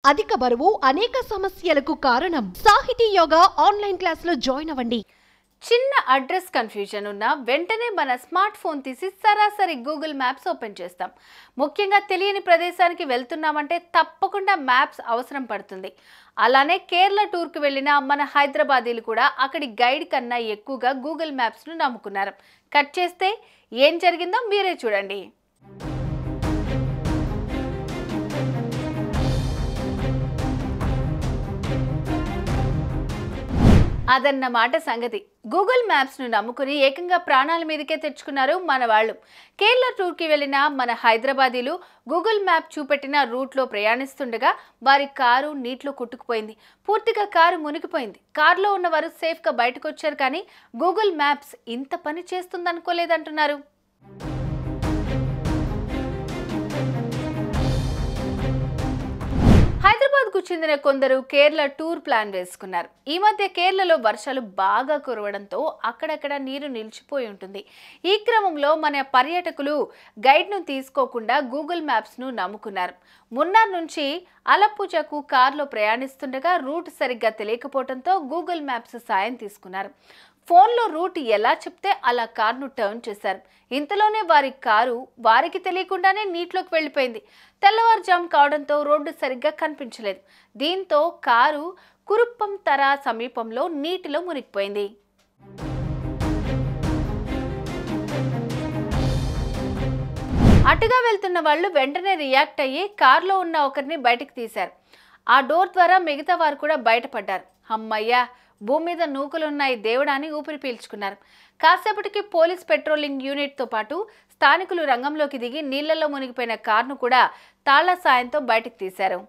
అధిక బరువు అనేక సమస్యలకు కారణం సాహితీ యోగా ఆన్లైన్ క్లాసులో జాయిన్ అవ్వండి చిన్న అడ్రస్ కన్ఫ్యూజన్ ఉన్నా వెంటనే మన స్మార్ట్ ఫోన్ తీసి సరాసరి గూగుల్ మ్యాప్స్ ఓపెన్ చేస్తాం ముఖ్యంగా తెలియని ప్రదేశానికి వెళ్తున్నామంటే తప్పకుండా మ్యాప్స్ అవసరం పడుతుంది అలానే కేరళ టూర్కి వెళ్ళిన మన హైదరాబాదీలు కూడా అక్కడి గైడ్ కన్నా ఎక్కువగా గూగుల్ మ్యాప్స్ను నమ్ముకున్నారు కట్ చేస్తే ఏం జరిగిందో మీరే చూడండి అదన్నమాట సంగతి గూగుల్ మ్యాప్స్ను నమ్ముకుని ఏకంగా ప్రాణాల మీదకే తెచ్చుకున్నారు మన వాళ్ళు కేరళ టూర్కి వెళ్ళిన మన హైదరాబాదీలు గూగుల్ మ్యాప్ చూపెట్టిన రూట్లో ప్రయాణిస్తుండగా వారి కారు నీటిలో కొట్టుకుపోయింది పూర్తిగా కారు మునిగిపోయింది కారులో ఉన్నవారు సేఫ్గా బయటకు వచ్చారు కానీ గూగుల్ మ్యాప్స్ ఇంత పని చేస్తుందనుకోలేదంటున్నారు హైదరాబాద్ కు చెందిన కొందరు కేరళ టూర్ ప్లాన్ వేసుకున్నారు ఈ మధ్య కేరళలో వర్షాలు బాగా కురవడంతో అక్కడక్కడ నీరు నిలిచిపోయి ఉంటుంది ఈ క్రమంలో మన పర్యాటకులు గైడ్ను తీసుకోకుండా గూగుల్ మ్యాప్స్ను నమ్ముకున్నారు మున్నార్ నుంచి అలప్పుజకు కారులో ప్రయాణిస్తుండగా రూట్ సరిగ్గా తెలియకపోవడంతో గూగుల్ మ్యాప్స్ సాయం తీసుకున్నారు ఫోన్లో రూట్ ఎలా చెప్తే అలా కారును టర్న్ చేశారు ఇంతలోనే వారి కారు వారికి తెలియకుండానే నీటిలోకి వెళ్ళిపోయింది తెల్లవారుజాము కావడంతో రోడ్డు సరిగ్గా కనిపించలేదు దీంతో కారు కురుప్పం తర సమీపంలో నీటిలో మునిగిపోయింది అటుగా వెళ్తున్న వాళ్ళు వెంటనే రియాక్ట్ అయ్యి కారులో ఉన్న ఒకరిని బయటకు తీశారు ఆ డోర్ ద్వారా మిగతా వారు కూడా బయటపడ్డారు అమ్మయ్యా భూమి మీద నూకలున్నాయి దేవుడా అని ఊపిరి పీల్చుకున్నారు కాసేపటికి పోలీస్ పెట్రోలింగ్ యూనిట్తో పాటు స్థానికులు రంగంలోకి దిగి నీళ్లలో మునిగిపోయిన కారును కూడా తాళ్ల సాయంతో బయటకు తీశారు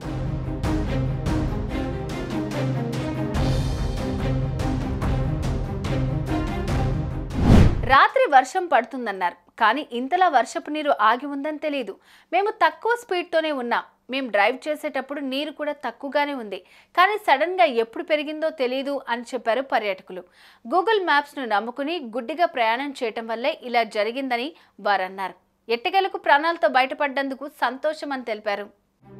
రాత్రి వర్షం పడుతుందన్నారు కానీ ఇంతలా వర్షపు నీరు ఆగి ఉందని తెలియదు మేము తక్కువ స్పీడ్తోనే ఉన్నాం మేము డ్రైవ్ చేసేటప్పుడు నీరు కూడా తక్కువగానే ఉంది కానీ సడన్గా ఎప్పుడు పెరిగిందో తెలియదు అని చెప్పారు పర్యాటకులు గూగుల్ మ్యాప్స్ను నమ్ముకుని గుడ్డిగా ప్రయాణం చేయటం వల్లే ఇలా జరిగిందని వారన్నారు ఎట్టగలకు ప్రాణాలతో బయటపడ్డందుకు సంతోషం అని తెలిపారు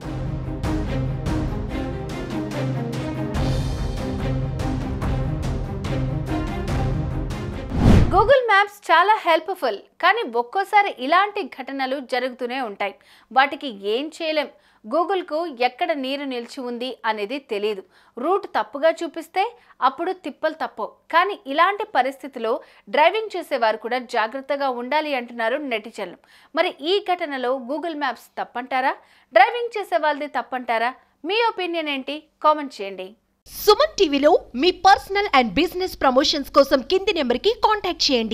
గూగుల్ మ్యాప్స్ చాలా హెల్ప్ఫుల్ కానీ ఒక్కోసారి ఇలాంటి ఘటనలు జరుగుతూనే ఉంటాయి వాటికి ఏం చేయలేం గూగుల్కు ఎక్కడ నీరు నిలిచి ఉంది అనేది తెలియదు రూట్ తప్పుగా చూపిస్తే అప్పుడు తిప్పలు తప్పవు కానీ ఇలాంటి పరిస్థితిలో డ్రైవింగ్ చేసేవారు కూడా జాగ్రత్తగా ఉండాలి అంటున్నారు నెటిజన్లు మరి ఈ ఘటనలో గూగుల్ మ్యాప్స్ తప్పంటారా డ్రైవింగ్ చేసే వాళ్ళది తప్పంటారా మీ ఒపీనియన్ ఏంటి కామెంట్ చేయండి సుమన్ టీవీలో మీ పర్సనల్ అండ్ బిజినెస్ ప్రమోషన్స్ కోసం కింది నెంబర్కి కాంటాక్ట్ చేయండి